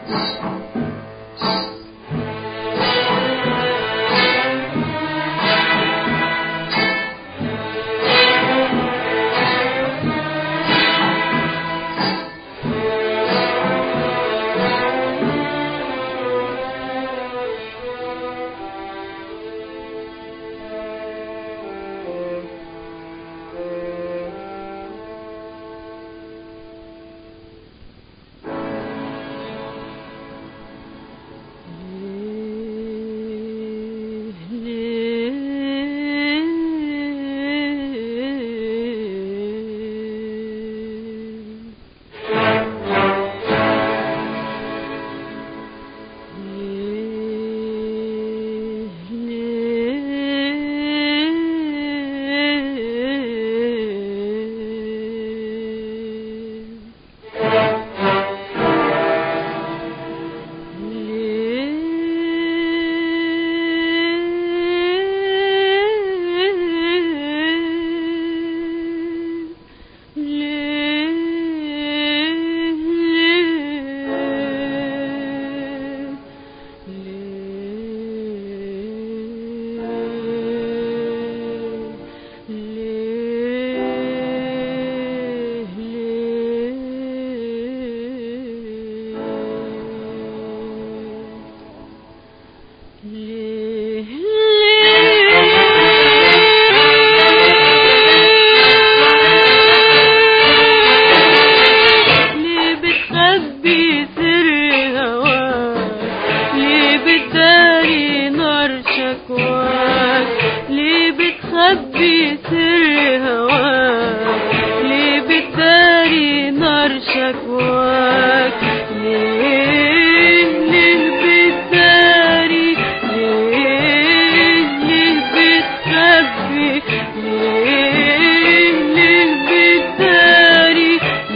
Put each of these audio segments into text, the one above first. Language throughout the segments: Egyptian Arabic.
بتخبي سر هواك ليه بتداري نار شكواك ليه ليه بتداري ليه ليه بتخبي ليه ليه بتداري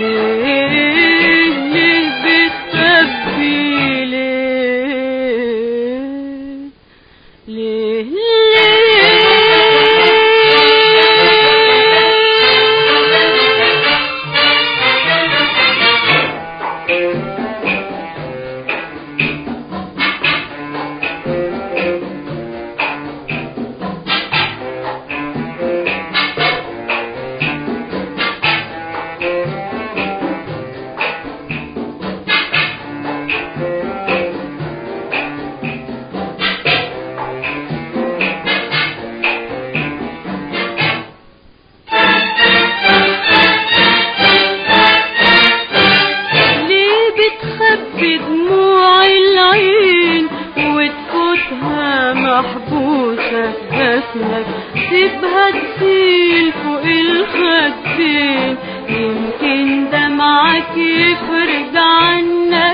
ليه ليه بتخبي ليه ليه ليه بتخبي دموع العين وتفوتها محبوسة في جسمك سيبها تسيل فوق الخدين يمكن دمعك يفرج عنك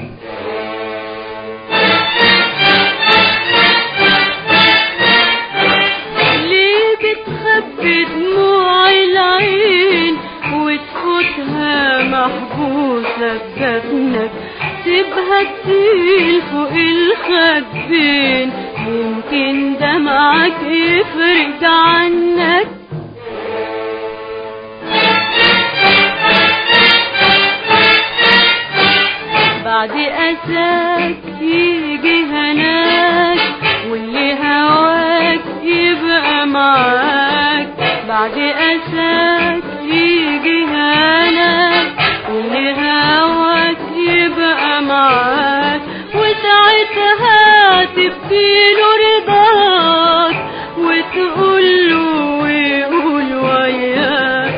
ليه بتخبي دموع العين وتفوتها محبوسة بجفنك سيبها تسيل فوق الخدين يمكن دمعك يفرج عنك بعد أساك يجي هناك واللي هواك يبقى معاك بعد أساك يجي هناك واللي هواك يبقى معاك وساعتها تبكيله رضاك وتقوله ويقول وياك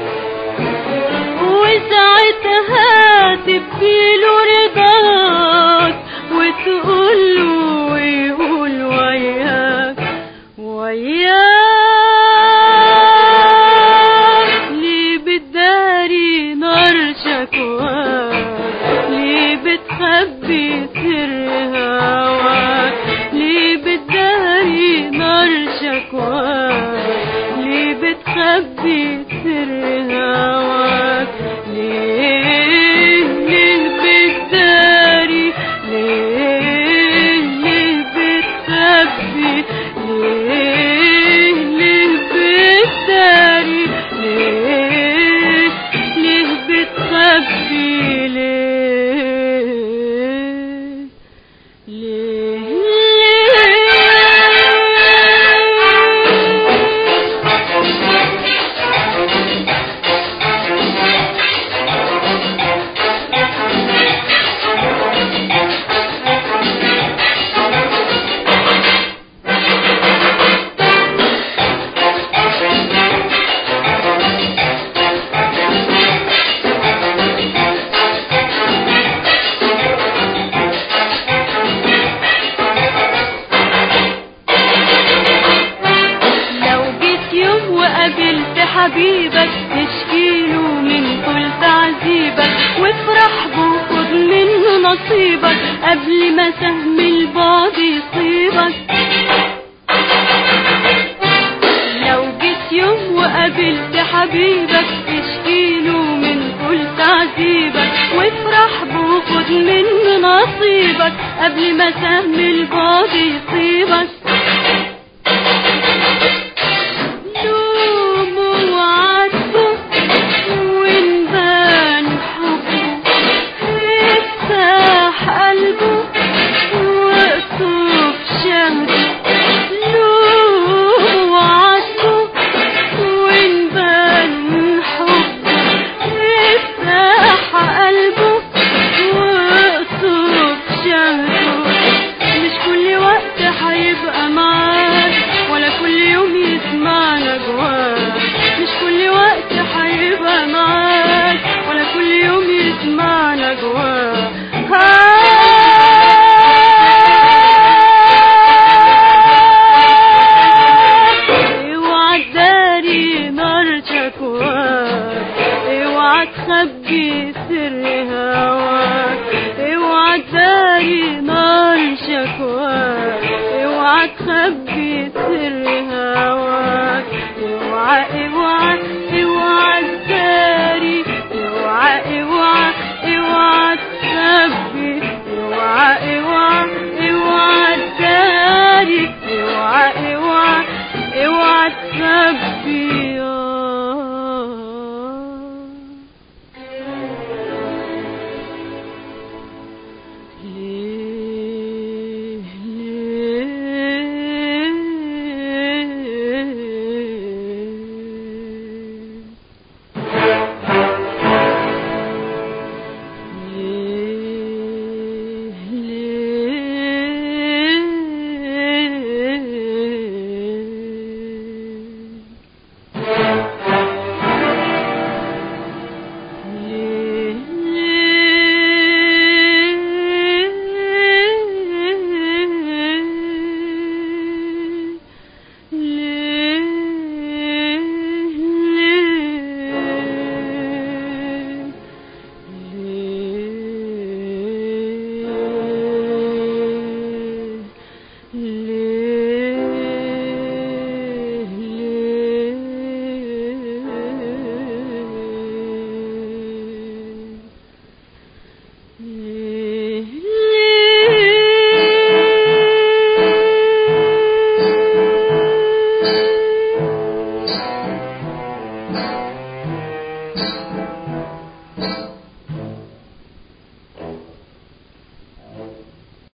وساعتها تبكيله رضاك وتقوله ويقول وياك وياك ليه بتداري نار شكواك ليه بتخبي سر هواك ليه بتداري نار شكواك ليه بتخبي سر هواك ليه ليه بتداري ليه ليه بتخبي ليه ليه بتداري ليه ليه بتخبي ليه حبيبك تشكيله من كل تعذيبك وافرح وخد منه نصيبك قبل ما سهم البعد يصيبك لو جيت يوم وقابلت حبيبك تشكيله من كل تعذيبك وافرح وخد منه نصيبك قبل ما سهم البعد يصيبك لومه وعاتبه وإن بان حبه افتح قلبه واقصف شهده لومه وعاتبه وإن بان حبه افتح قلبه واقصف شهده مش كل وقت هيبقى معاك ولا كل يوم يسمع نجواك مش كل وقت هيبقى معاك ولا كل يوم يسمع نجواك اوعى تداري نار شكواك اوعى تخبي سر هواك اوعى تداري نار شكواك اوعى تخبي سر هواك